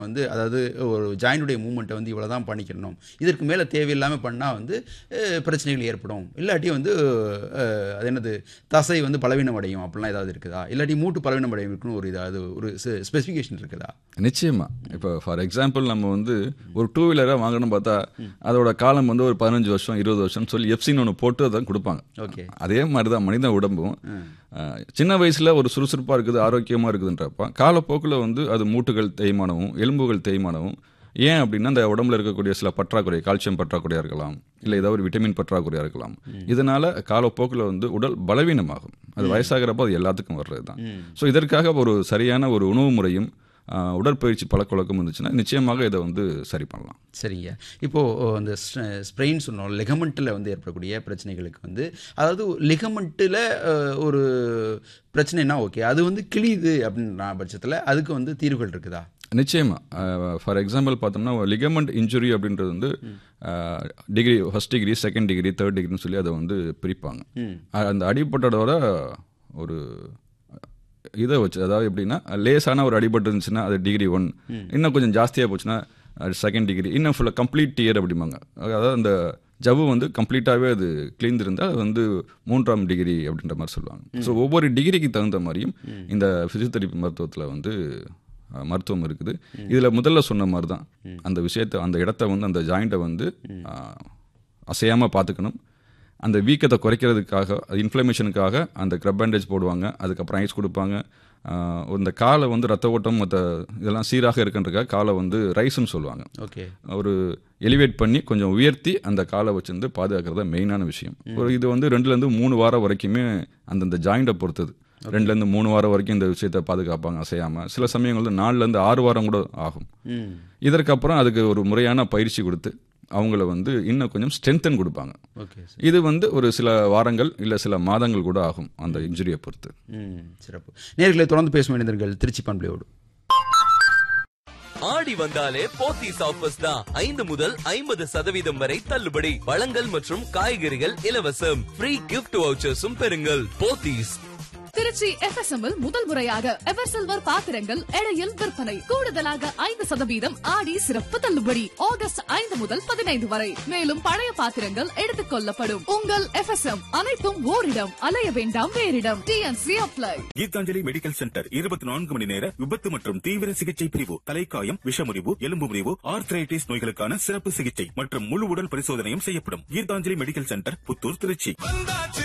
வந்து அதாவது ஒரு ஜாயிண்டுடைய மூமெண்ட்டை வந்து இவ்வளோ தான் பண்ணிக்கணும் இதற்கு மேலே தேவையில்லாமல் பண்ணால் வந்து அஹ், பிரச்சனைகள் ஏற்படும் இல்லாட்டி வந்து அஹ், அது என்னது தசை வந்து பலவீனம் அடையும் அப்படிலாம் ஏதாவது இருக்குதா இல்லாட்டி மூட்டு பலவீனம் அடையும் இருக்குன்னு ஒரு இதாவது ஒரு ஸ்பெசிஃபிகேஷன் இருக்குதா நிச்சயமா இப்போ ஃபார் எக்ஸாம்பிள் நம்ம வந்து ஒரு டூ வீலராக வாங்கணும்னு பார்த்தா அதோட காலம் வந்து ஒரு பதினஞ்சு வருஷம் இருபது வருஷம் சொல்லி எஃப்சின்னு ஒன்று போட்டு தான் கொடுப்பாங்க ஓகே அதே மாதிரி தான் மனித உடம்பும் அஹ், சின்ன வயசுல ஒரு சுறுசுறுப்பா இருக்குது ஆரோக்கியமா இருக்குதுன்றப்ப காலப்போக்கில் வந்து அது மூட்டுகள் தேய்மானமும் எலும்புகள் தேய்மானமும் ஏன் அப்படின்னா அந்த உடம்புல இருக்கக்கூடிய சில பற்றாக்குறை கால்சியம் பற்றாக்குறையா இருக்கலாம் இல்லை ஏதாவது ஒரு விட்டமின் பற்றாக்குறையா இருக்கலாம் இதனால காலப்போக்கில் வந்து உடல் பலவீனமாகும் அது வயசாகிறப்ப அது எல்லாத்துக்கும் வர்றது தான் ஸோ இதற்காக ஒரு சரியான ஒரு உணவு முறையும் அஹ், உடற்பயிற்சி பழக்கவழக்கம் இருந்துச்சுன்னா நிச்சயமாக இதை வந்து சரி பண்ணலாம் சரிங்க இப்போது அந்த ஸ்ப்ரெயின் சொன்னோம் லெகமெண்ட்டில் வந்து ஏற்படக்கூடிய பிரச்சனைகளுக்கு வந்து அதாவது லெகமெண்ட்டில் ஒரு பிரச்சனைனா ஓகே அது வந்து கிழியுது அப்படின்ற பட்சத்தில் அதுக்கு வந்து தீர்வுகள் இருக்குதா நிச்சயமா ஃபார் எக்ஸாம்பிள் பார்த்தோம்னா லிகமெண்ட் இன்ஜுரி அப்படின்றது வந்து degree first degree second degree third டிகிரின்னு சொல்லி அதை வந்து பிரிப்பாங்க அஹ் அந்த அடிபட்டதோட ஒரு இதை வச்சு அதாவது எப்படின்னா லேசான ஒரு அடிபட்டு இருந்துச்சுன்னா அது டிகிரி ஒன் இன்னும் கொஞ்சம் ஜாஸ்தியாக போச்சுன்னா செகண்ட் டிகிரி இன்னும் ஃபுல்லாக கம்ப்ளீட் டியர் அப்படிம்பாங்க அதாவது அந்த ஜவ்வு வந்து கம்ப்ளீட்டாகவே அது கிளீந்திருந்தால் அது வந்து மூன்றாம் டிகிரி அப்படின்ற மாதிரி சொல்லுவாங்க ஸோ ஒவ்வொரு டிகிரிக்கு தகுந்த மாதிரியும் இந்த ஃபிசியோதெரப்பி மருத்துவத்தில் வந்து அஹ், மருத்துவம் இருக்குது இதில் முதல்ல சொன்ன மாதிரி தான் அந்த விஷயத்தை அந்த இடத்த வந்து அந்த ஜாயிண்ட்டை வந்து அசையாமல் பார்த்துக்கணும் அந்த வீக்கத்தை குறைக்கிறதுக்காக இன்ஃப்ளமேஷனுக்காக அந்த க்ரப் பேண்டேஜ் போடுவாங்க அதுக்கப்புறம் ஐஸ் கொடுப்பாங்க ஆஹ் இந்த காலை வந்து ரத்த ஓட்டம் மற்ற இதெல்லாம் சீராக இருக்குன்றக்காக காலை வந்து ரைஸ்ன்னு சொல்லுவாங்க ஓகே ஒரு எலிவேட் பண்ணி கொஞ்சம் உயர்த்தி அந்த காலை வச்சிருந்து பாதுகாக்கிறது தான் மெயினான விஷயம் ஒரு இது வந்து ரெண்டுலேருந்து மூணு வாரம் வரைக்குமே அந்தந்த ஜாயிண்டை பொறுத்தது ரெண்டுலேருந்து மூணு வாரம் வரைக்கும் இந்த விஷயத்தை பாதுகாப்பாங்க அசையாமல் சில சமயங்கள்ல நாலுலேருந்து ஆறு வாரம் கூட ஆகும் ம் இதற்கப்புறம் அதுக்கு ஒரு முறையான பயிற்சி கொடுத்து அவங்கள வந்து இன்னும் கொஞ்சம் ஸ்ட்ரென்தன் கொடுப்பாங்க ஓகே இது வந்து ஒரு சில வாரங்கள் இல்லை சில மாதங்கள் கூட ஆகும் அந்த இன்ஜுரியை பொறுத்து ம் சிறப்பு நேர்களை தொடர்ந்து பேசும் இணைந்தர்கள் திருச்சி பண்பலையோடு ஆடி வந்தாலே போத்தீஸ் ஆஃபர்ஸ் தான் ஐந்து முதல் ஐம்பது சதவீதம் வரை தள்ளுபடி பழங்கள் மற்றும் காய்கறிகள் இலவசம் ஃப்ரீ கிஃப்ட் வவுச்சர்ஸும் பெறுங்கள் போத்தீஸ் திருச்சி FSM இல் முதல் முறையாக எவர் சில்வர் பாத்திரங்கள் எடையில் விற்பனை கூடுதலாக ஐந்து சதவீதம் ஆடி சிறப்பு தள்ளுபடி ஆகஸ்ட் ஐந்து முதல் பதினைந்து வரை மேலும் பழைய பாத்திரங்கள் எடுத்துக் கொள்ளப்படும் உங்கள் FSM அனைத்தும் ஓரிடம் அலைய வேண்டாம் வேறிடம் TNC apply Geethanjali medical centre இருபத்தி நான்கு மணி நேர விபத்து மற்றும் தீவிர சிகிச்சை பிரிவு தலைக்காயம் விஷமுறிவு எலும்பு முறிவு ஆர்த்ரைட்டிஸ் நோய்களுக்கான சிறப்பு சிகிச்சை மற்றும் முழு உடல் பரிசோதனையும் செய்யப்படும் கீதாஞ்சலி மெடிக்கல் சென்டர் புத்தூர் திருச்சி